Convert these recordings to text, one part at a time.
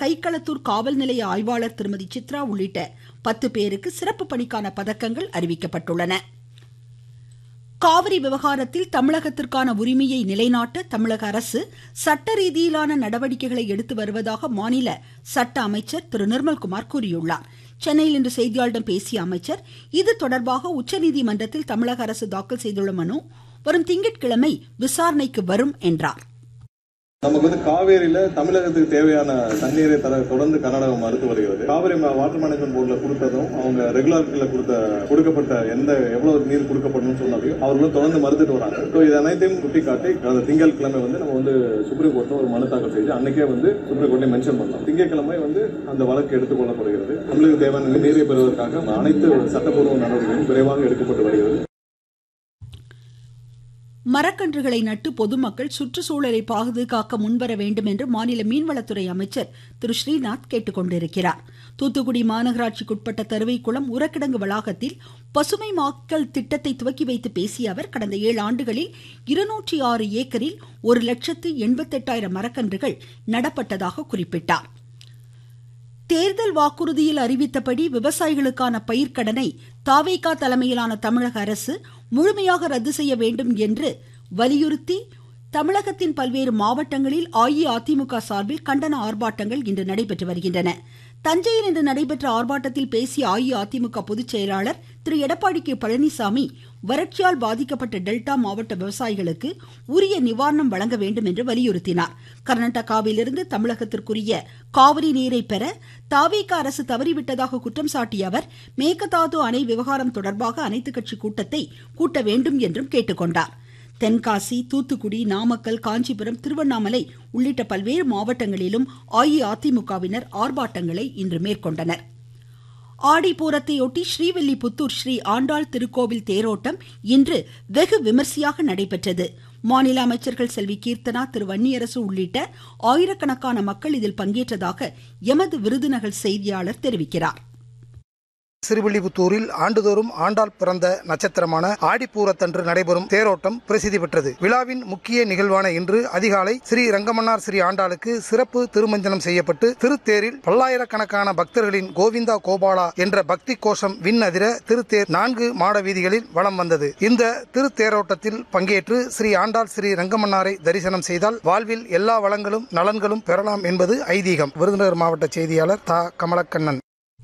கைக்களத்தூர் காவல் நிலைய ஆய்வாளர் திருமதி சித்ரா உள்ளிட்ட பத்து பேருக்கு சிறப்பு பணிக்கான பதக்கங்கள் அறிவிக்கப்பட்டுள்ளன காவிரி விவகாரத்தில் தமிழகத்திற்கான உரிமையை நிலைநாட்ட தமிழக அரசு சட்ட ரீதியிலான நடவடிக்கைகளை எடுத்து வருவதாக மாநில சட்ட அமைச்சர் திரு நிர்மல்குமார் கூறியுள்ளார் சென்னையில் இன்று செய்தியாளர்களிடம் பேசிய அமைச்சர் இது தொடர்பாக உச்சநீதிமன்றத்தில் தமிழக அரசு தாக்கல் செய்துள்ள மனு வரும் திங்கட்கிழமை விசாரணைக்கு வரும் என்றார் நமக்கு வந்து காவேரியில தமிழகத்துக்கு தேவையான தண்ணீரை தர தொடர்ந்து கர்நாடகம் மறுத்து வருகிறது காவிரி வாட்டர் மேனேஜ்மெண்ட் போர்டில் கொடுத்ததும் அவங்க ரெகுலாரிட்டியில் கொடுத்த கொடுக்கப்பட்ட எந்த எவ்வளவு நீர் கொடுக்கப்படணும்னு சொன்னதையும் அவர்களும் தொடர்ந்து மறுத்துட்டு வராங்க ஸோ இது அனைத்தையும் சுட்டிக்காட்டி கடந்த திங்கட்கிழமை வந்து நம்ம வந்து சுப்ரீம் கோர்ட்டில் ஒரு மனு தாக்கல் செய்து அன்னைக்கே வந்து சுப்ரீம் கோர்ட்ல மென்ஷன் பண்ணோம் திங்கட்கிழமை வந்து அந்த வழக்கு எடுத்துக் கொள்ளப்படுகிறது தமிழக தேவையான நீரை பெறுவதற்காக அனைத்து சட்டப்பூர்வ நடவடிக்கைகளும் விரைவாக எடுக்கப்பட்டு வருகிறது மரக்கன்றுகளை நட்டு பொதுமக்கள் சுற்றுச்சூழலை பாதுகாக்க முன்வர வேண்டும் என்று மாநில மீன்வளத்துறை அமைச்சர் திரு ஸ்ரீநாத் கேட்டுக்கொண்டிருக்கிறார் தூத்துக்குடி மாநகராட்சிக்குட்பட்ட தருவைக்குளம் உரக்கிடங்கு வளாகத்தில் பசுமை மாக்கல் திட்டத்தை துவக்கி வைத்து பேசிய அவர் கடந்த ஏழு ஆண்டுகளில் இருநூற்றி ஆறு ஏக்கரில் ஒரு லட்சத்து எண்பத்தெட்டாயிரம் மரக்கன்றுகள் நடப்பட்டதாக குறிப்பிட்டார் தேர்தல் வாக்குறுதியில் அறிவித்தபடி விவசாயிகளுக்கான பயிர்க்கடனை தாவேகா தலைமையிலான தமிழக அரசு முழுமையாக ரத்து செய்ய வேண்டும் என்று வலியுறுத்தி தமிழகத்தின் பல்வேறு மாவட்டங்களில் அஇஅதிமுக சார்பில் கண்டன ஆர்ப்பாட்டங்கள் இன்று நடைபெற்று வருகின்றன தஞ்சையில் இன்று நடைபெற்ற ஆர்ப்பாட்டத்தில் பேசிய அஇஅதிமுக பொதுச் செயலாளர் திரு எடப்பாடி கே பழனிசாமி வறட்சியால் பாதிக்கப்பட்ட டெல்டா மாவட்ட விவசாயிகளுக்கு உரிய நிவாரணம் வழங்க வேண்டும் என்று வலியுறுத்தினார் கர்நாடகாவிலிருந்து தமிழகத்திற்குரிய காவிரி நீரை பெற தாவேக அரசு தவறிவிட்டதாக குற்றம் சாட்டிய அவர் மேகதாது அணை விவகாரம் தொடர்பாக அனைத்துக் கட்சி கூட்டத்தை கூட்ட வேண்டும் என்றும் கேட்டுக்கொண்டார் தென்காசி தூத்துக்குடி நாமக்கல் காஞ்சிபுரம் திருவண்ணாமலை உள்ளிட்ட பல்வேறு மாவட்டங்களிலும் அஇஅதிமுகவினர் ஆர்ப்பாட்டங்களை இன்று மேற்கொண்டனர் ஆடிப்பூரத்தையொட்டி ஸ்ரீவில்லிபுத்தூர் ஸ்ரீ ஆண்டாள் திருக்கோவில் தேரோட்டம் இன்று வெகு விமர்சையாக நடைபெற்றது மாநில அமைச்சர்கள் செல்வி கீர்த்தனா திரு வன்னியரசு உள்ளிட்ட ஆயிரக்கணக்கான மக்கள் இதில் பங்கேற்றதாக எமது விருதுநகர் செய்தியாளர் தெரிவிக்கிறார் சிறுவில்லிபுத்தூரில் ஆண்டுதோறும் ஆண்டாள் பிறந்த நட்சத்திரமான ஆடிப்பூரத்தன்று நடைபெறும் தேரோட்டம் பிரசித்தி பெற்றது விழாவின் முக்கிய நிகழ்வான இன்று அதிகாலை ஸ்ரீ ரங்கமன்னார் ஸ்ரீ ஆண்டாளுக்கு சிறப்பு திருமஞ்சனம் செய்யப்பட்டு திருத்தேரில் பல்லாயிரக்கணக்கான பக்தர்களின் கோவிந்தா கோபாலா என்ற பக்தி கோஷம் விண் அதிர திருத்தேர் நான்கு மாட வீதிகளில் வலம் வந்தது இந்த திருத்தேரோட்டத்தில் பங்கேற்று ஸ்ரீ ஆண்டாள் ஸ்ரீ ரங்கமன்னாரை தரிசனம் செய்தால் வாழ்வில் எல்லா வளங்களும் நலன்களும் பெறலாம் என்பது ஐதீகம் விருதுநகர் மாவட்ட செய்தியாளர் தா கமலக்கண்ணன்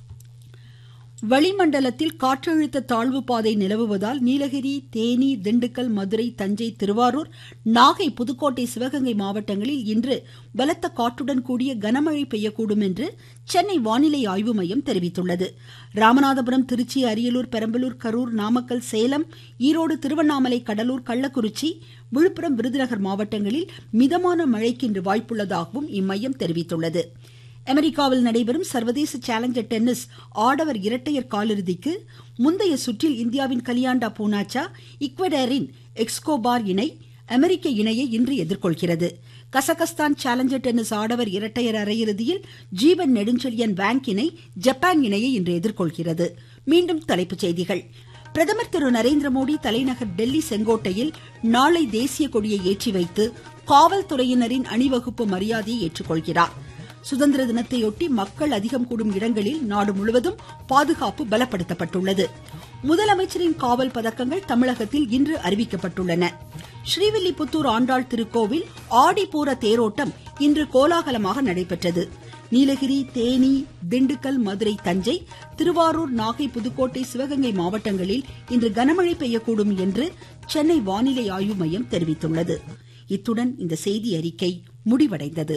வளிமண்டலத்தில் காற்றழுத்த தாழ்வு பாதை நிலவுவதால் நீலகிரி தேனி திண்டுக்கல் மதுரை தஞ்சை திருவாரூர் நாகை புதுக்கோட்டை சிவகங்கை மாவட்டங்களில் இன்று பலத்த காற்றுடன் கூடிய கனமழை பெய்யக்கூடும் என்று சென்னை வானிலை ஆய்வு மையம் தெரிவித்துள்ளது ராமநாதபுரம் திருச்சி அரியலூர் பெரம்பலூர் கரூர் நாமக்கல் சேலம் ஈரோடு திருவண்ணாமலை கடலூர் கள்ளக்குறிச்சி விழுப்புரம் விருதுநகர் மாவட்டங்களில் மிதமான மழைக்கு இன்று வாய்ப்புள்ளதாகவும் இம்மையம் தெரிவித்துள்ளது அமெரிக்காவில் நடைபெறும் சர்வதேச சேலஞ்சர் டென்னிஸ் ஆடவர் இரட்டையர் காலிறுதிக்கு முந்தைய சுற்றில் இந்தியாவின் கலியாண்டா பூனாச்சா இக்வடரின் எக்ஸ்கோபார் இணை அமெரிக்க இணையை இன்று எதிர்கொள்கிறது கசகஸ்தான் சேலஞ்சர் டென்னிஸ் ஆடவர் இரட்டையர் அரையிறுதியில் ஜீவன் நெடுஞ்செழியன் பேங்க் இணை ஜப்பான் இணையை இன்று எதிர்கொள்கிறது மீண்டும் தலைப்புச் செய்திகள் பிரதமர் திரு நரேந்திர மோடி தலைநகர் டெல்லி செங்கோட்டையில் நாளை தேசிய கொடியை ஏற்றி வைத்து காவல்துறையினரின் அணிவகுப்பு மரியாதையை ஏற்றுக்கொள்கிறார் சுதந்திர தினத்தையொட்டி மக்கள் அதிகம் கூடும் இடங்களில் நாடு முழுவதும் பாதுகாப்பு பலப்படுத்தப்பட்டுள்ளது முதலமைச்சரின் காவல் பதக்கங்கள் தமிழகத்தில் இன்று அறிவிக்கப்பட்டுள்ளன ஸ்ரீவில்லிபுத்தூர் ஆண்டாள் திருக்கோவில் ஆடிப்பூர தேரோட்டம் இன்று கோலாகலமாக நடைபெற்றது நீலகிரி தேனி திண்டுக்கல் மதுரை தஞ்சை திருவாரூர் நாகை புதுக்கோட்டை சிவகங்கை மாவட்டங்களில் இன்று கனமழை பெய்யக்கூடும் என்று சென்னை வானிலை ஆய்வு மையம் தெரிவித்துள்ளது இத்துடன் இந்த செய்தி அறிக்கை முடிவடைந்தது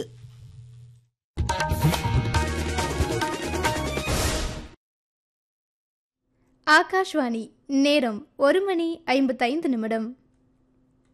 ஆகாஷ்வாணி நேரம் ஒரு மணி ஐம்பத்தைந்து நிமிடம்